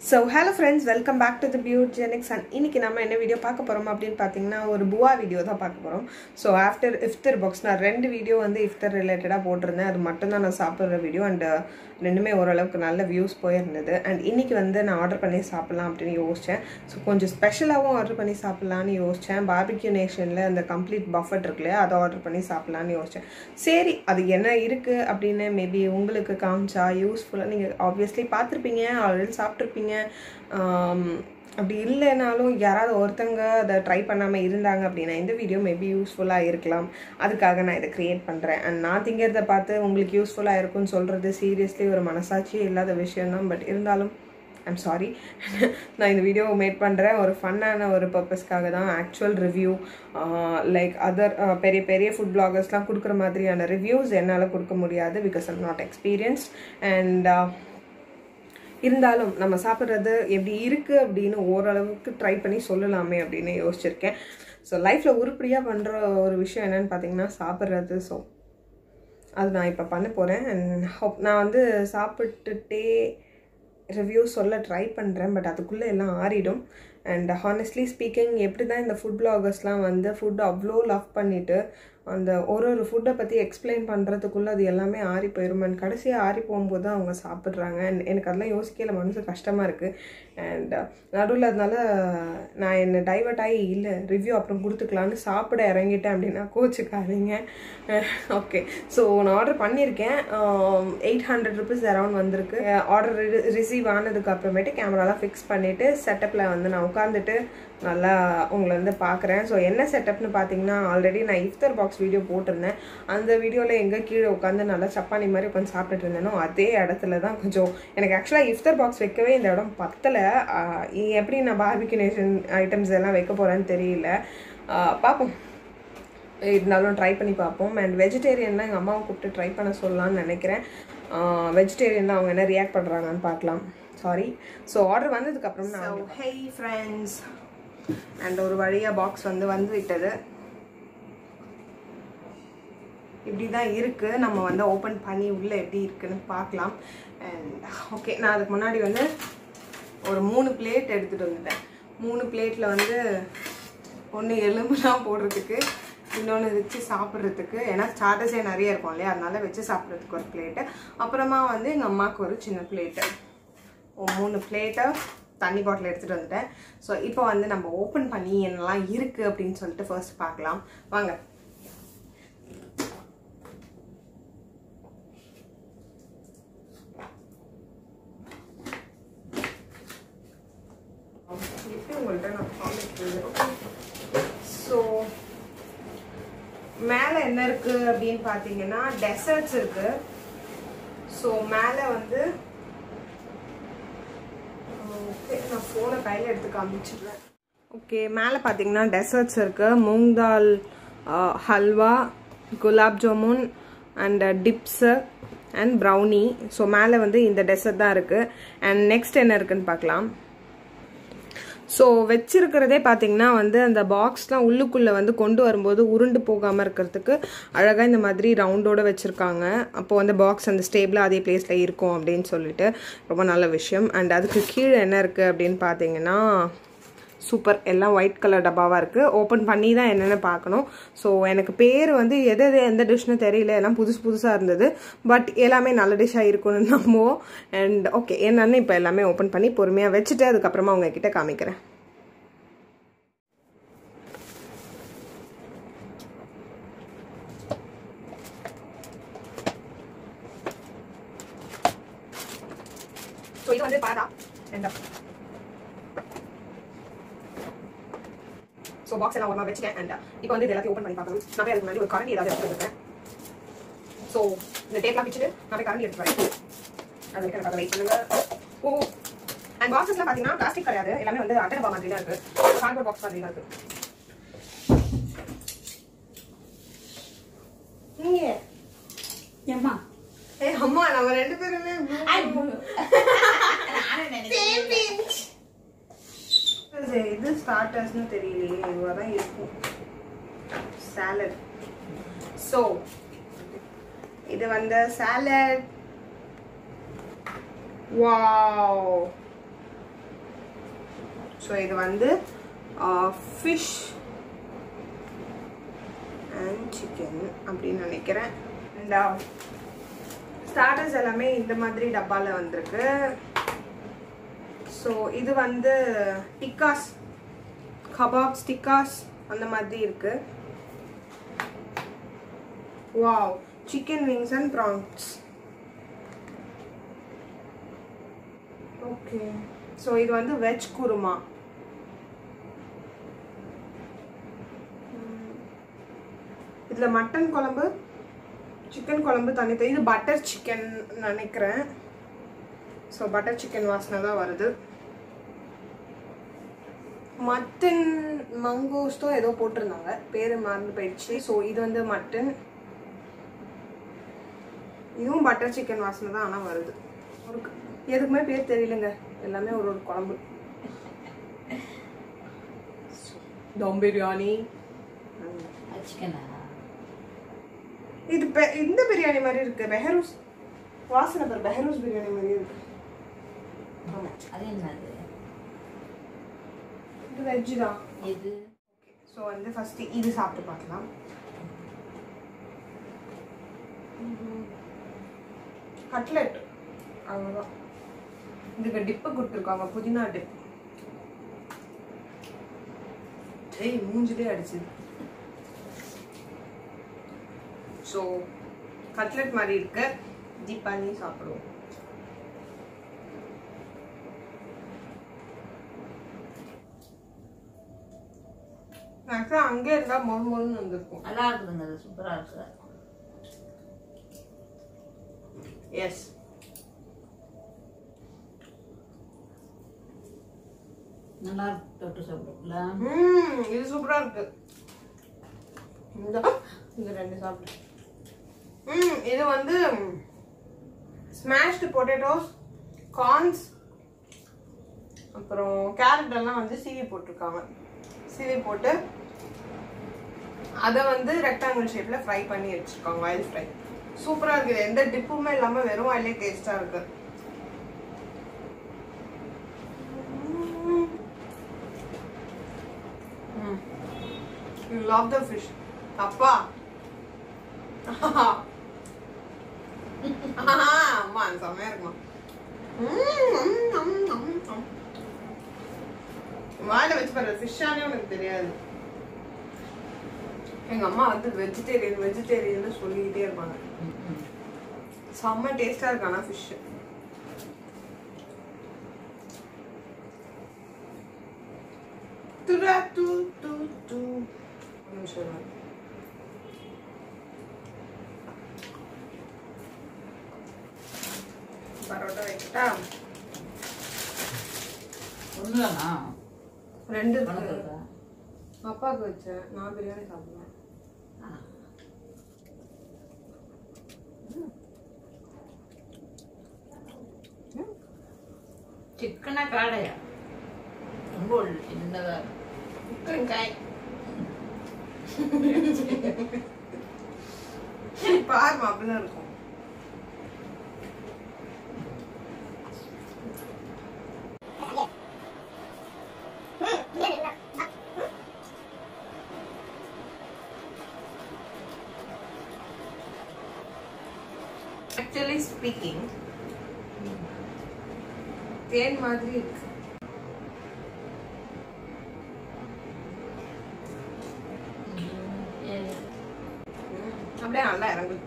So hello friends welcome back to the பியூட்ஜெனிக்ஸ் and இன்னைக்கு நம்ம என்ன வீடியோ பார்க்க போகிறோம் அப்படின்னு பார்த்தீங்கன்னா ஒரு புவா வீடியோ தான் பார்க்க போகிறோம் ஸோ ஆஃப்டர் இஃப்தர் பாக்ஸ் நான் ரெண்டு வீடியோ வந்து இஃப்தர் ரிலேட்டடாக போட்டிருந்தேன் அது மட்டும்தான் நான் சாப்பிட்ற வீடியோ அண்ட் ரெண்டுமே ஓரளவுக்கு நல்ல வியூஸ் போயிருந்தது அண்ட் இன்னைக்கு வந்து நான் ஆர்டர் பண்ணி சாப்பிட்லாம் அப்படின்னு யோசித்தேன் ஸோ கொஞ்சம் ஸ்பெஷலாகவும் ஆர்டர் பண்ணி சாப்பிட்லான்னு யோசித்தேன் பார்பிக்யூ நேஷனில் அந்த கம்ப்ளீட் பஃபட் இருக்கு இல்லையா அதை ஆர்டர் பண்ணி சாப்பிட்லான்னு யோசித்தேன் சரி அது என்ன இருக்குது அப்படின்னு மேபி உங்களுக்கு காமிச்சா யூஸ்ஃபுல்லாக நீங்கள் ஆப்வியஸ்லி பார்த்துருப்பீங்க ஆல்ரெடி சாப்பிட்ருப்பீங்க ஆம், அப்படி இல்லைனாலும் யாராவது ஒருத்தங்க அதை ட்ரை பண்ணாமல் இருந்தாங்க அப்படின்னா இந்த வீடியோ மேபி யூஸ்ஃபுல்லாக இருக்கலாம் அதுக்காக நான் இதை க்ரியேட் பண்ணுறேன் அண்ட் நான் திங்கிறத பார்த்து உங்களுக்கு யூஸ்ஃபுல்லாக இருக்கும்னு சொல்கிறது சீரியஸ்லி ஒரு மனசாட்சியே இல்லாத விஷயம்தான் பட் இருந்தாலும் ஐம் சாரி நான் இந்த வீடியோ மேட் பண்ணுறேன் ஒரு ஃபன்னான ஒரு பர்பஸ்க்காக தான் ஆக்சுவல் ரிவ்யூ லைக் அதர் பெரிய பெரிய ஃபுட் பிளாகர்ஸ்லாம் கொடுக்குற மாதிரியான ரிவ்யூஸ் என்னால் கொடுக்க முடியாது because I'm not experience and இருந்தாலும் நம்ம சாப்பிட்றது எப்படி இருக்குது அப்படின்னு ஓரளவுக்கு ட்ரை பண்ணி சொல்லலாமே அப்படின்னு யோசிச்சிருக்கேன் ஸோ லைஃப்பில் உருப்படியாக பண்ணுற ஒரு விஷயம் என்னன்னு பார்த்தீங்கன்னா சாப்பிட்றது ஸோ அது நான் இப்போ பண்ண போகிறேன் அண்ட் ஹோப் நான் வந்து சாப்பிட்டுட்டே ரிவ்யூ சொல்ல ட்ரை பண்ணுறேன் பட் அதுக்குள்ளே எல்லாம் ஆறிடும் அண்ட் ஹானஸ்ட்லி ஸ்பீக்கிங் எப்படி தான் இந்த ஃபுட் பிளாகர்ஸ்லாம் வந்து ஃபுட் அவ்வளோ லவ் பண்ணிவிட்டு அந்த ஒரு ஒரு ஃபுட்டை பற்றி எக்ஸ்பிளைன் பண்ணுறதுக்குள்ளே அது எல்லாமே ஆறி போயிடும் அண்ட் கடைசியாக ஆறி போகும்போது தான் அவங்க சாப்பிட்றாங்க அண்ட் எனக்கு அதெல்லாம் யோசிக்கல மனசு கஷ்டமாக இருக்குது அண்ட் நடுவில் அதனால நான் என்னை டைவர்ட் ஆகி இல்லை ரிவ்யூ அப்புறம் கொடுத்துக்கலான்னு சாப்பிட இறங்கிட்டேன் அப்படின்னா கோச்சுக்காதீங்க ஓகே ஸோ நான் ஆர்டர் பண்ணியிருக்கேன் எயிட் ஹண்ட்ரட் ருபீஸ் அரௌண்ட் வந்திருக்கு ஆர்டர் ரிசீவ் ஆனதுக்கு அப்புறமேட்டு கேமராலாம் ஃபிக்ஸ் பண்ணிவிட்டு செட்டப்பில் வந்து நான் உட்காந்துட்டு நல்லா உங்களை வந்து பார்க்குறேன் ஸோ என்ன செட்டப்னு பார்த்தீங்கன்னா ஆல்ரெடி நான் இஃப்தர் பாக்ஸ் வீடியோ போட்டிருந்தேன் அந்த வீடியோவில் எங்கே கீழே உட்காந்து நல்லா சப்பானி மாதிரி உட்காந்து சாப்பிட்டுட்டு இருந்தேனோ அதே இடத்துல தான் கொஞ்சம் எனக்கு ஆக்சுவலாக இஃப்தர் பாக்ஸ் வைக்கவே இந்த இடம் பத்தலை ஆஹ் எப்படி நான் பார்பிகினேஷன் ஐட்டம்ஸ் எல்லாம் வைக்க போகிறேன்னு தெரியல ஆஹ் பார்ப்போம் இருந்தாலும் ட்ரை பண்ணி பார்ப்போம் அண்ட் வெஜிடேரியன்லாம் எங்கள் அம்மாவை கூப்பிட்டு ட்ரை பண்ண சொல்லலாம்னு நினைக்கிறேன் வெஜிடேரியன் தான் அவங்க என்ன ரியாக்ட் பண்ணுறாங்கன்னு பார்க்கலாம் சாரி ஸோ ஆர்டர் வந்ததுக்கப்புறம் நான் ஹை ஃப்ரெண்ட்ஸ் அண்ட் ஒரு வழியாக பாக்ஸ் வந்து வந்து விட்டது இப்படி தான் இருக்குது நம்ம வந்து ஓப்பன் பண்ணி உள்ளே எப்படி இருக்குன்னு பார்க்கலாம் அண்ட் ஓகே நான் அதுக்கு முன்னாடி வந்து ஒரு மூணு பிளேட் எடுத்துகிட்டு வந்துட்டேன் மூணு பிளேட்டில் வந்து ஒன்று எலும்புலாம் போடுறதுக்கு இன்னொன்று வச்சு சாப்பிட்றதுக்கு ஏன்னா ஸ்டார்டர்ஸே நிறைய இருக்கும் இல்லையா அதனால வச்சு சாப்பிட்றதுக்கு ஒரு பிளேட்டு அப்புறமா வந்து எங்கள் அம்மாவுக்கு ஒரு சின்ன பிளேட்டு மூணு பிளேட்டை தண்ணி பாட்டில் எடுத்துகிட்டு வந்துட்டேன் ஸோ இப்போ வந்து நம்ம ஓப்பன் பண்ணி என்னெல்லாம் இருக்குது அப்படின்னு சொல்லிட்டு ஃபர்ஸ்ட் பார்க்கலாம் வாங்க எப்படி உங்கள்கிட்ட நான் காமிக்கிறது ஸோ மேலே என்ன இருக்குது அப்படின்னு பார்த்தீங்கன்னா டெசர்ட்ஸ் இருக்குது ஸோ மேலே வந்து ஓகே நான் ஃபோனை கையில் எடுத்து காமிச்சிடுறேன் ஓகே மேலே பார்த்தீங்கன்னா டெசர்ட்ஸ் இருக்குது moong dal halwa gulab jamun and dips and brownie so மேலே வந்து இந்த டெசர்ட் தான் இருக்குது அண்ட் நெக்ஸ்ட் என்ன இருக்குன்னு பார்க்கலாம் ஸோ வச்சிருக்கிறதே பார்த்தீங்கன்னா வந்து அந்த பாக்ஸ்லாம் உள்ளுக்குள்ளே வந்து கொண்டு வரும்போது உருண்டு போகாமல் இருக்கிறதுக்கு அழகாக இந்த மாதிரி ரவுண்டோட வச்சுருக்காங்க அப்போ வந்து பாக்ஸ் அந்த ஸ்டேபிளாக அதே பிளேஸில் இருக்கும் அப்படின்னு சொல்லிட்டு ரொம்ப நல்ல விஷயம் அண்ட் அதுக்கு கீழே என்ன இருக்குது அப்படின்னு பார்த்தீங்கன்னா சூப்பர் எல்லாம் ஒயிட் கலர் டப்பாவாக இருக்குது ஓப்பன் பண்ணி தான் என்னென்னு பார்க்கணும் ஸோ எனக்கு பேர் வந்து எது எது எந்த டிஷ்னு தெரியல எல்லாம் புதுசு புதுசாக இருந்தது பட் எல்லாமே நல்ல டிஷ்ஷாக இருக்கும்னு நம்புவோம் அண்ட் ஓகே என்னன்னு இப்போ எல்லாமே ஓப்பன் பண்ணி பொறுமையாக வச்சுட்டு அதுக்கப்புறமா உங்ககிட்ட காமிக்கிறேன் ஸோ இது வந்து பாதா ரெண்டா ஸோ பாக்ஸ் எல்லாம் ஒன்றா வச்சுட்டேன் அண்ட் இப்போ வந்து இது எல்லாத்தையும் ஓப்பன் பண்ணி பார்க்கணும் நான் போய் அதுக்கு முன்னாடி ஒரு கரண்டி ஏதாவது எடுத்துருக்கேன் ஸோ இந்த டேப்லாம் பிச்சுட்டு நான் போய் கரண்டி எடுத்து வரேன் அது வரைக்கும் எனக்கு வெயிட் பண்ணுங்க ஓ அண்ட் பாக்ஸஸ்லாம் பார்த்தீங்கன்னா பிளாஸ்டிக் கிடையாது எல்லாமே வந்து அட்டை டப்பா மாதிரி தான் இருக்கு கார்ட்போர்ட் பாக்ஸ் மாதிரி தான் இருக்கு நீங்க ஏம்மா ஏ அம்மா நம்ம ரெண்டு பேருமே Same pinch. இது இது ஸ்டார்டர்ஸ்னு தெரியலையே இதுவாக தான் இருக்கும் சாலட் ஸோ இது வந்து சாலட் வாவ் ஸோ இது வந்து ஃபிஷ் அண்ட் சிக்கன் அப்படின்னு நினைக்கிறேன் இந்த ஸ்டார்டர்ஸ் எல்லாமே இந்த மாதிரி டப்பாவில் வந்திருக்கு ஸோ இது வந்து டிக்காஸ் கபாப்ஸ் டிக்காஸ் அந்த மாதிரி இருக்கு wow chicken wings and prawns okay so இது வந்து வெஜ் குருமா இதில் மட்டன் குழம்பு சிக்கன் குழம்பு தனித்தனி இது பட்டர் சிக்கன் நினைக்கிறேன் ஸோ பட்டர் சிக்கன் வாசனை தான் வருது மட்டன் மங்கோஸ்டோ ஏதோ போட்டிருந்தாங்க பேர் மறந்து போயிடுச்சு ஸோ இது வந்து மட்டன் இதுவும் பட்டர் சிக்கன் வாசனை தான் ஆனால் வருது ஒரு க- எதுக்குமே பேர் தெரியலங்க எல்லாமே ஒரு ஒரு குழம்பு தம் பிரியாணி சிக்கனா இது பெ- இந்த பிரியாணி மாதிரி இருக்கு பெஹரூஸ் வாசனை பேர் பெஹரூஸ் பிரியாணி மாதிரி இருக்கு ஆமா அது என்னது இது வெஜ் தான் இது ஸோ வந்து ஃபர்ஸ்ட் இது சாப்பிட்டு பார்க்கலாம் கட்லெட் அவ்வளோதான் இதுக்கு டிப்பு கொடுத்துருக்காங்க புதினா டிப் ஏய் மூஞ்சிலே அடிச்சுது ஸோ கட்லெட் மாதிரி இருக்கு டிப் பண்ணி சாப்பிடுவோம் ஆக்சுவலாக அங்கே இருந்தால் மொறு மொறுன்னு வந்திருக்கும் நல்லா இருக்குதுங்க அது சூப்பரா இருக்கு எஸ் நல்லா இருக்கு தொட்டு சாப்பிடுங்களா ம் இது சூப்பரா இருக்கு இந்த இந்த ரெண்டு சாப்பிட்டு ம் இது வந்து ஸ்மாஷ்டு பொட்டேட்டோஸ் கார்ன்ஸ் அப்புறம் கேரட் எல்லாம் வந்து சீவி போட்டிருக்காங்க சீவி போட்டு அதை வந்து ரெக்டாங்கிள் ஷேப்ல ஃப்ரை பண்ணி வச்சிருக்காங்க ஆயில் ஃப்ரை சூப்பரா இருக்குது எந்த டிப்புமே இல்லாம வெறும் ஆயிலே டேஸ்டா இருக்கு ம் யூ லவ் த ஃபிஷ் அப்பா அம்மா செம்மையா இருக்குமா வாயில வச்சு பாரு ஃபிஷ்ஷானே உனக்கு தெரியாது எங்க அம்மா வந்து வெஜிடேரியன் வெஜிடேரியன் சொல்லிக்கிட்டே இருப்பாங்க செம்ம டேஸ்டா இருக்கு ஆனா ஃபிஷ் துரா து து து ஒரு நிமிஷம் இருங்க. பரோட்டா வைக்கட்டா ஒண்ணுதானா ரெண்டு உனக்கு இருக்கு இருக்கா? அப்பாவுக்கு வச்சேன் நான் பிரியாணி சாப்பிடுவேன் ஆ. சிக்கனா காடையா ரொம்ப உள்ள சின்னதா இருக்கு. வெங்காய் பாருமா அப்படிதான் இருக்கும் ஆக்சுவலி ஸ்பீக்கிங் தேன் மாதிரி இருக்கு ஏ- அப்படியே நல்லா இறங்கு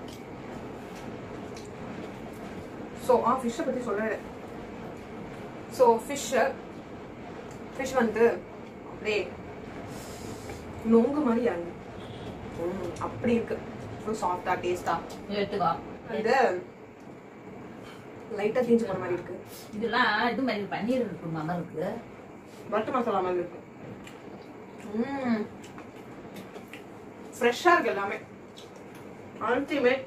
ஸோ ஆ ஃபிஷ்ஷை பற்றி சொல்கிறேன் ஸோ ஃபிஷ்ஷு ஃபிஷ் வந்து அப்படியே நொங்கு மாதிரி இறங்கு ம், அப்படி இருக்கு ஸோ சாஃப்டா டேஸ்டா எடுத்துக்கோ வந்து லைட்டாக தீஞ்சு போன மாதிரி இருக்கு இதெல்லாம் இது மாதிரி பன்னீர் இருக்கு மாதிரி இருக்கு பட்டர் மசாலா மாதிரி இருக்கு ம் ஃப்ரெஷ்ஷாக இருக்கு எல்லாமே அல்டிமேட்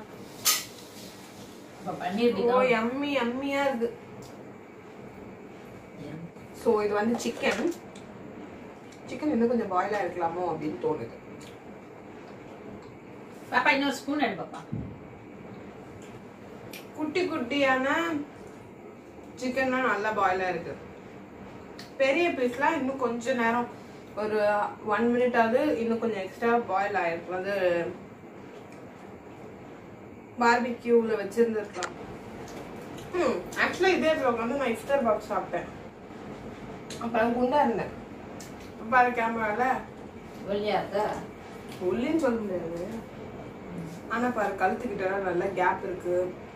இப்ப பன்னீர் ஓ டிக்கா எம்மி எம்மியா இருக்கு ஸோ இது வந்து சிக்கன் சிக்கன் இன்னும் கொஞ்சம் பாயிலாக இருக்கலாமோ அப்படின்னு தோணுது பாப்பா இன்னொரு ஸ்பூன் எடு பாப்பா குட்டி குட்டியான சிக்கன்லாம் நல்லா பாயிலாக இருக்கு பெரிய பீஸ்லாம் இன்னும் கொஞ்ச நேரம் ஒரு ஒன் மினிட்டாவது இன்னும் கொஞ்சம் எக்ஸ்ட்ரா பாயில் ஆயிருக்கும் அது பார்பிக்யூவில் வச்சிருந்துருக்கலாம் ம் ஆக்சுவலாக இதே vlog வந்து நான் இஃப்தார் பாக்ஸ் சாப்பிட்டேன் அப்போ நான் குண்டா இருந்தேன் பாரு கேமரால வெளியா இருக்கா உள்ளின்னு சொல்ல முடியாது ஆனா பாரு கழுத்துக்கிட்ட நல்ல கேப் இருக்கு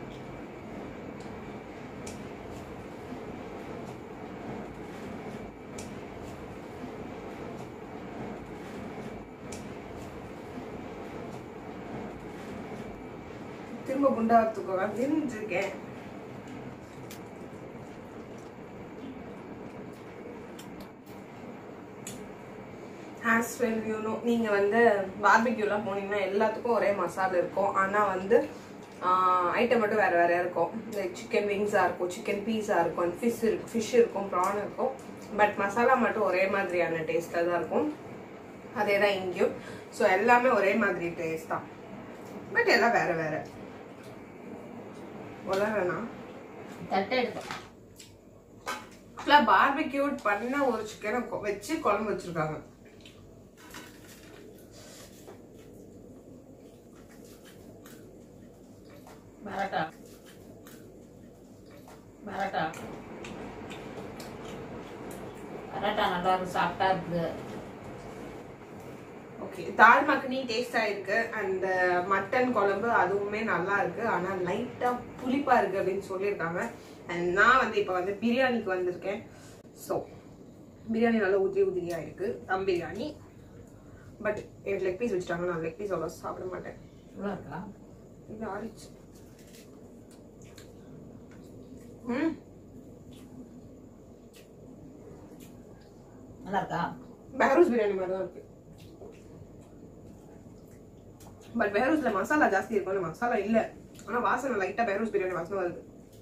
திரும்ப குண்டாகிறதுக்கு வந்து இருக்கேன் ஆஸ் வெல் யூ நோ நீங்கள் வந்து பார்பிக்யூலாம் போனீங்கன்னா எல்லாத்துக்கும் ஒரே மசாலா இருக்கும் ஆனால் வந்து ஐட்டம் மட்டும் வேறு வேறு இருக்கும் லைக் சிக்கன் விங்ஸாக இருக்கும் சிக்கன் பீஸாக இருக்கும் ஃபிஷ் இருக்கு ஃபிஷ் இருக்கும் ப்ரான் இருக்கும் பட் மசாலா மட்டும் ஒரே மாதிரியான டேஸ்ட்டில் தான் இருக்கும் அதே தான் இங்கேயும் ஸோ எல்லாமே ஒரே மாதிரி டேஸ்ட் தான் பட் எல்லாம் வேறு வேறு உலகனா தட்டை எடுத்தேன் ஃபுல்லாக பார்பிக்யூட் பண்ண ஒரு சிக்கனை வச்சு குழம்பு வச்சுருக்காங்க பரோட்டா பரோட்டா பரோட்டா நல்லா இருக்கு சாஃப்டா இருக்குது ஓகே தால் மக்னி டேஸ்டா இருக்கு அண்ட் மட்டன் குழம்பு அதுவுமே நல்லா இருக்கு ஆனா லைட்டா புளிப்பா இருக்கு அப்படின்னு சொல்லியிருக்காங்க அண்ட் நான் வந்து இப்போ வந்து பிரியாணிக்கு வந்திருக்கேன் ஸோ பிரியாணி நல்லா உதிரி உதிரியா இருக்கு தம் பிரியாணி பட் எனக்கு லெக் பீஸ் வச்சுட்டாங்க நான் லெக் பீஸ் அவ்வளோ சாப்பிட மாட்டேன் இவ்வளோ இருக்கா இது ஆறிச்சு ம் நல்லா இருக்கா பெஹரூஸ் பிரியாணி மாதிரி தான் இருக்கு பட் பெஹரூஸ்ல மசாலா ஜாஸ்தி இருக்கும் மசாலா இல்ல ஆனா வாசனை லைட்டா பெஹரூஸ் பிரியாணி வாசனை வருது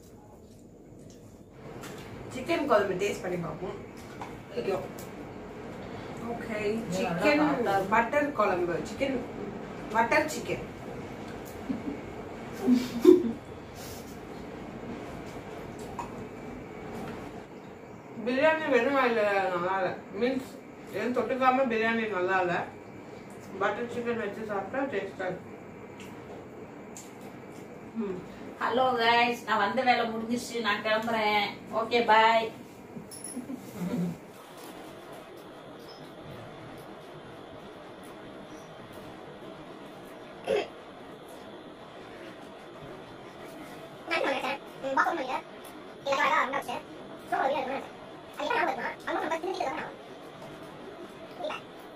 சிக்கன் குழம்பு டேஸ்ட் பண்ணி பார்ப்போம் ஓகே சிக்கன் பட்டர் குழம்பு சிக்கன் பட்டர் சிக்கன் பிரியாணி வெறும் வாயில நல்லா இல்லை மீன்ஸ் எதுவும் தொட்டுக்காம பிரியாணி நல்லா இல்லை பட்டர் சிக்கன் வச்சு சாப்பிட்டா டேஸ்டா இருக்கு ம் ஹலோ கைஸ் நான் வந்த வேலை முடிஞ்சிருச்சு நான் கிளம்புறேன் ஓகே பாய் நான் நினைச்சேன் பாத்ரூம் பண்ணிட்டு எனக்கு அழகா இருந்தாச்சு ஸோ ஒரு வீடு நினைச்சேன் அது என்ன ஞாபகம் இருக்குன்னா அம்மா நம்ம திருப்பி தான் இல்லை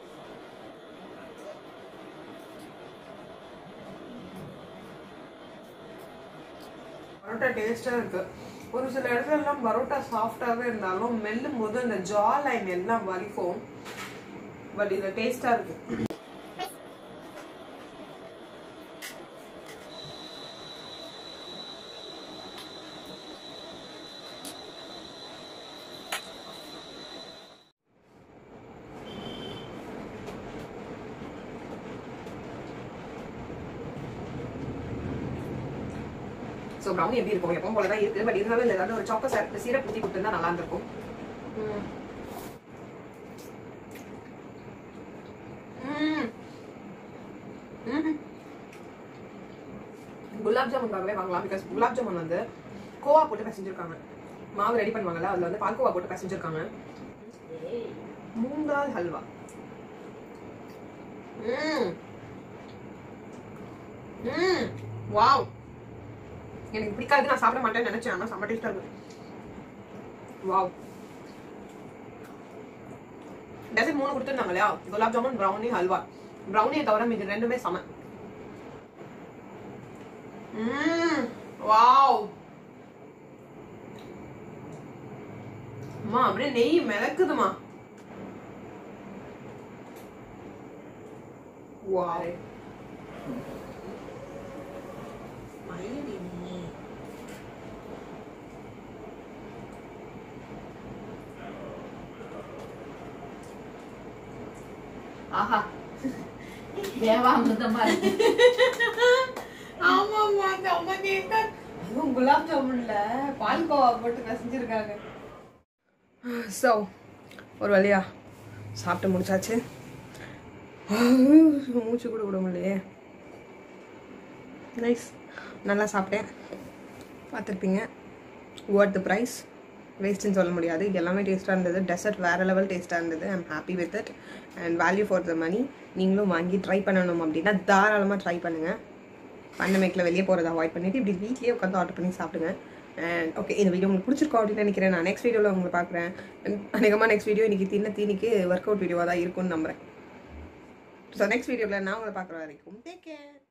பரோட்டா டேஸ்டா இருக்கு ஒரு சில இடத்துல எல்லாம் பரோட்டா சாஃப்டாவே இருந்தாலும் மெல்லும் போது அந்த ஜா லைன் எல்லாம் வலிக்கும் பட் இது டேஸ்டா இருக்கு ஸோ ப்ரௌனி எப்படி இருக்கும் எப்பவும் போல தான் இருக்கு பட் இருந்தாலும் இந்த ஏதாவது ஒரு சாக்கோ சீரப் ஊற்றி கொடுத்துருந்தா நல்லா இருந்திருக்கும் ம். ம். குலாப் ஜாமுன்காகவே வாங்கலாம் பிகாஸ் குலாப் ஜாமுன் வந்து கோவா போட்டு பிசைஞ்சிருக்காங்க மாவு ரெடி பண்ணுவாங்கல்ல அதுல வந்து பால்கோவா போட்டு பிசைஞ்சிருக்காங்க மூங்கால் ஹல்வா ம் ம் வாவ் எனக்கு பிடிக்காது நான் சாப்பிட மாட்டேன்னு நினைச்சேன் ஆனா செம்ம டேஸ்டா இருக்கு வாவ் டெசர்ட் மூணு கொடுத்துருந்தாங்க இல்லையா குலாப் ஜாமுன் ப்ரௌனி ஹல்வா ப்ரௌனியை தவிர மீது ரெண்டுமே சம ம் வாவ் அம்மா அப்படியே நெய் மிதக்குதுமா வாவ் மயிலடி நீ ஆஹா தேவாமிர்தமா இருக்கு ஆமாம்மா செம்ம டேஸ்டா அதுவும் குலாப் ஜாமுன்ல பால்கோவா போட்டு பிசைஞ்சிருக்காங்க ஸோ ஒரு வழியா சாப்பிட்டு முடிச்சாச்சு மூச்சு கூட விட முடியலையே நைஸ் நல்லா சாப்பிட்டேன் பார்த்துருப்பீங்க வாட் த ப்ரைஸ் வேஸ்ட்டுன்னு சொல்ல முடியாது இது எல்லாமே டேஸ்ட்டாக இருந்தது டெசர்ட் வேறு லெவல் டேஸ்ட்டாக இருந்தது I'm happy with it and value for the money நீங்களும் வாங்கி ட்ரை பண்ணணும் அப்படின்னா தாராளமாக ட்ரை பண்ணுங்கள் பண்டமேக்கில் வெளியே போகிறத அவாய்ட் பண்ணிவிட்டு இப்படி வீட்லேயே உட்காந்து ஆர்டர் பண்ணி சாப்பிடுங்க அண்ட் ஓகே இந்த வீடியோ உங்களுக்கு பிடிச்சிருக்கோம் அப்படின்னு நினைக்கிறேன் நான் நெக்ஸ்ட் வீடியோவில் உங்களை பார்க்குறேன் அநேகமாக நெக்ஸ்ட் வீடியோ இன்றைக்கி தின்ன தீனிக்கு ஒர்க் அவுட் வீடியோவாக தான் இருக்கும்னு நம்புகிறேன் ஸோ நெக்ஸ்ட் வீடியோவில் நான் உங்களை பார்க்குற வரைக்கும் டேக் கேர்